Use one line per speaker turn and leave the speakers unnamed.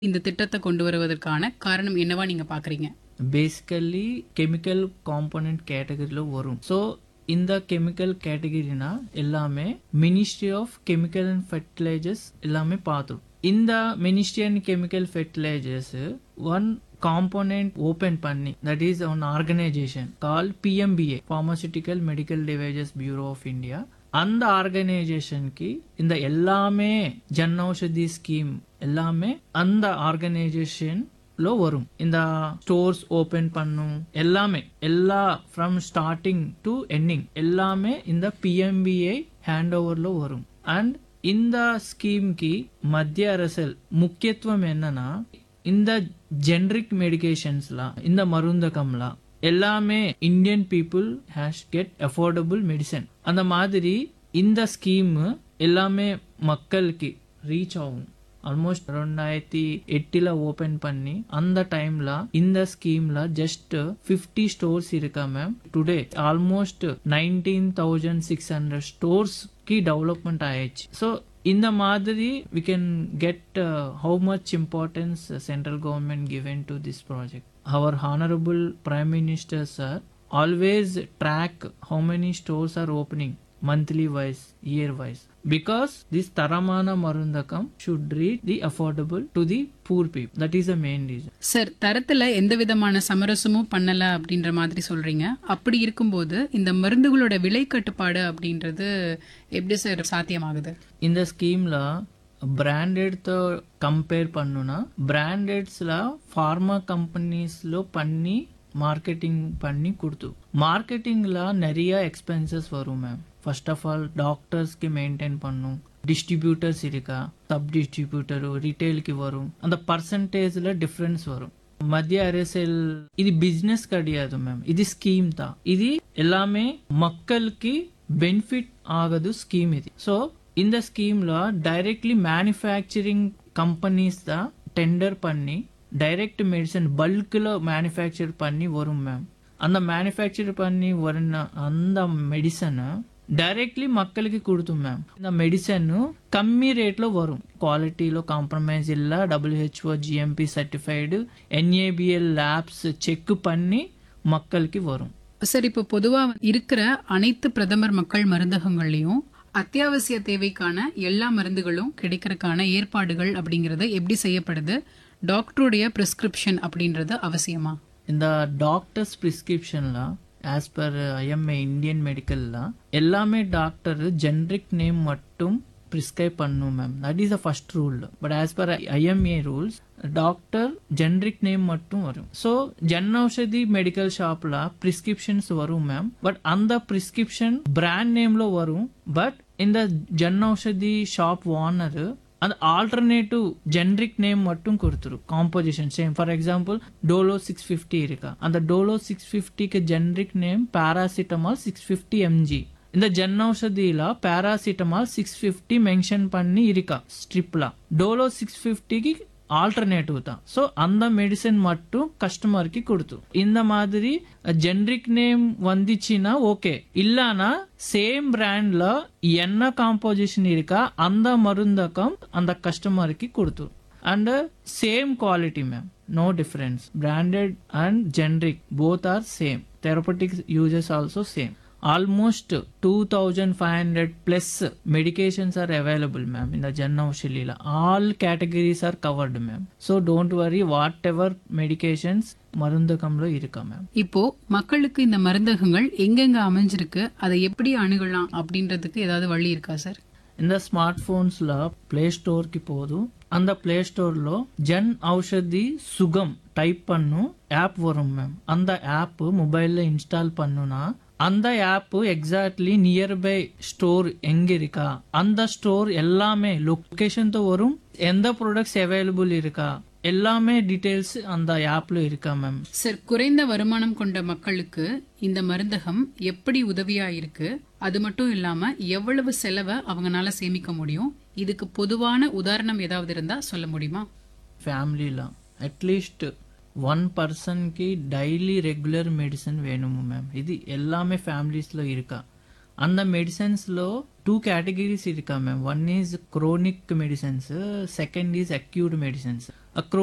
இந்த திட்டத்தை கொண்டு வருவதற்கான காரணம் என்னவா நீங்க பாக்குறீங்க
பேசிக்கலி கெமிக்கல் காம்போனன்ட் கேட்டகரியில் வரும் ஸோ இந்த கெமிக்கல் கேட்டகரினா எல்லாமே ministry of chemical and fertilisers எல்லாமே பார்த்துரும் இந்த ministry and chemical fertilisers one component open பண்ணி that is one organisation call PMBA pharmaceutical medical devices bureau of India அந்த ஆர்கனைசேஷனுக்கு இந்த எல்லாமே ஜன் ஔஷதி ஸ்கீம் எல்லாமே அந்த ஆர்கனைசேஷன் లో వரும் இந்த ஸ்டோர்ஸ் ஓபன் பண்ணும் எல்லாமே எல்லா ஃப்ரம் ஸ்டார்டிங் டு எண்டிங் எல்லாமே இந்த பிஎம்பிஐ ஹேண்ட் ஓவர்ல வரும் అండ్ இந்த స్కీమ్కి మధ్య அரசல் முக்கியத்துவம் என்னன்னா இந்த ஜென்ரிக் மெடிகேஷன்ஸ்ல இந்த மருந்தகம்ல எல்லாமே Indian people has get affordable medicine அந்த மாதிரி இந்த ஸ்கீம் எல்லாமே மக்களுக்கு ரீச் ஆகும் ஆல்மோஸ்ட் ரெண்டாயிரத்தி எட்டுல ஓபன் பண்ணி அந்த டைம்ல இந்த ஸ்கீம்ல ஜஸ்ட் ஃபிஃப்டி ஸ்டோர்ஸ் இருக்கா ma'am today almost nineteen thousand six hundred stores కి డెవలప్మెంట్ అయ్యచ్చు సో இந்த மாதிரி we can get uh, how much importance uh, central government given to this project our honorable prime minister sir always track how many stores are opening monthly wise year wise because this taramana marundakam should reach the affordable to the poor people that is the main reason
sir தரத்துல எந்த விதமான சமரசமும் பண்ணல அப்படின்ற மாதிரி சொல்றீங்க அப்படி இருக்கும்போது இந்த மருந்துகளோட விலை கட்டுப்பாடு அப்படின்றது எப்படி சார் சாத்தியமாகுது
இந்த ஸ்கீம்ல బ్రాండెడ్తో కంపేర్ పన్నున బ్రాండెడ్స్ல ఫార్మా కంపెనీస్లో பண்ணி மார்க்கெட்டிங் பண்ணி கொடுத்து மார்க்கெட்டிங்ல நிறைய எக்ஸ்பென்சஸ் வரும் மேம் ஃபர்ஸ்ட் ஆஃப் ஆல் டாக்டர்ஸ்க்கு மெயின்டைன் பண்ணும் டிஸ்ட்ரிபியூட்டர்ஸ் இருக்கா சப் டிஸ்ட்ரிபியூட்டர் ரிட்டைலுக்கு வரும் அந்த பர்சன்டேஜ்ல டிஃப்ரென்ஸ் வரும் மத்திய அரசியல் இது பிசினஸ் கிடையாது மேம் இது ஸ்கீம் தான் இது எல்லாமே மக்களுக்கு பெனிஃபிட் ஆகுது ஸ்கீம் இது ஸோ இந்த ஸ்கீம்ல டைரக்ட்லி மேனுஃபேக்சரிங் கம்பெனிஸ் தான் டெண்டர் பண்ணி டைரக்ட் மெடிசன் பல்க்ல மேனுஃபேக்சர் பண்ணி வரும் மேம் அந்த மேனுஃபேக்சர் பண்ணி வரும் அந்த மெடிசனை డైరెక్ట్లీ மக்களுக்கு கொடுத்தும் மேம் இந்த மெடிசன் కమ్మి రేట్లో వரும் క్వాలిటీలో కాంప్రమైజ్ இல்ல WHO GMP certified NABL labs check பண்ணி மக்களுக்கு வரும்
சார் இப்போ பொதுவா இருக்கிற அனைத்து பிரதமர் மக்கள் மருந்தகங்கள்லயும் அத்தியாவசிய தேவைக்கான எல்லா மருந்துகளும் கிடைக்கிறதுக்கான ஏற்பாடுகள் அப்படிங்கறது எப்படி செய்யப்படுது டாக்டருடைய பிரிஸ்கிரிப்ஷன் அப்படின்றது அவசியமா
இந்த டாக்டர்ஸ் பிரிஸ்கிரிப்ஷன்ல ஆஸ் பர் ஐஎம்ஏ இந்தியன் மெடிக்கல்ல எல்லாமே டாக்டர் ஜென்ரிக் நேம் மட்டும் ப்ரிஸ்கிரைப் பண்ணும் ma'am that is the first rule but as per IMA rules doctor generic name மட்டும் வரும் ஸோ ஜன் ஔஷதி மெடிக்கல் ஷாப்ல பிரிஸ்கிரிப்ஷன்ஸ் வரும் மேம் பட் அந்த பிரிஸ்கிரிப்ஷன் பிராண்ட் நேம்ல வரும் பட் இந்த ஜன் ஔஷதி ஷாப் ஓனர் அந்த ஆல்டர்னேட்டிவ் ஜென்ரிக் நேம் மட்டும் கொடுத்துரும் composition same for example Dolo six fifty இருக்கா அந்த டோலோ சிக்ஸ் ஃபிஃப்டிக்கு generic name paracetamol six fifty MG இந்த ஜன் ஔஷதியில பாராசிட்டமால் சிக்ஸ் ஃபிஃப்டி மென்ஷன் பண்ணி இருக்கா ஸ்ட்ரிப்ல டோலோ சிக்ஸ் ஃபிஃப்டிக்கு ஆல்டர்னேட்டிவ் தான் ஸோ அந்த மெடிசன் மட்டும் கஸ்டமருக்கு கொடுத்து இந்த மாதிரி ஜென்ரிக் நேம் வந்துச்சுன்னா ஓகே இல்லனா சேம் பிராண்ட்ல என்ன காம்போசிஷன் இருக்கா அந்த மருந்தகம் அந்த கஸ்டமருக்கு கொடுத்து and same quality ma'am no difference branded and generic both are same therapeutic uses also same almost two thousand five hundred plus medications are available ma'am in the Jan ఔషధిలో all categories are covered ma'am so don't worry whatever medications மருந்தகம்ல இருக்கா ma'am
இப்போ மக்களுக்கு இந்த மருந்தகங்கள் எங்கெங்க அமைஞ்சிருக்கு அதை எப்படி அணுகலாம் அப்படின்றதுக்கு ஏதாவது வழி இருக்கா சார்
இந்த ஸ்மார்ட் போன்ஸ்ல பிளே ஸ்டோர்க்கு போதும் அந்த பிளே ஸ்டோர்ல ஜன் ஔஷதி சுகம் டைப் பண்ணும் ஆப் வரும் மேம் அந்த ஆப் மொபைல்ல இன்ஸ்டால் பண்ணுனா அந்த ஆப் எக்ஸாக்ட்லி நியர்பை ஸ்டோர் எங்க இருக்கா அந்த ஸ்டோர் எல்லாமே லொகேஷன் తో வரும் எந்த ப்ராடக்ட்ஸ் அவைலபிள் இருக்கா எல்லாமே டீடைல்ஸ் அந்த ஆப்ல இருக்கா மேம்
சார் குறைந்த வருமானம் கொண்ட மக்களுக்கு இந்த மருந்தகம் எப்படி உதவியா இருக்கு அது மட்டும் இல்லாம எவ்வளவு செலவை அவங்கனால சேமிக்க முடியும் இதுக்கு பொதுவான உதாரணம் ஏதாவது இருந்தா சொல்ல முடியுமா
ఫ్యామిలీలో అట్లీస్ట్ వన్ పర్సన్కి డైలీ రెగ్యులర్ మెడిసిన్ వేணுము మ్యామ్ ఇది எல்லாமே ஃபேமிலிஸில் இருக்கா அந்த மெடிசன்ஸில் டூ கேட்டகரிஸ் இருக்கா ma'am one is chronic medicines second is acute medicines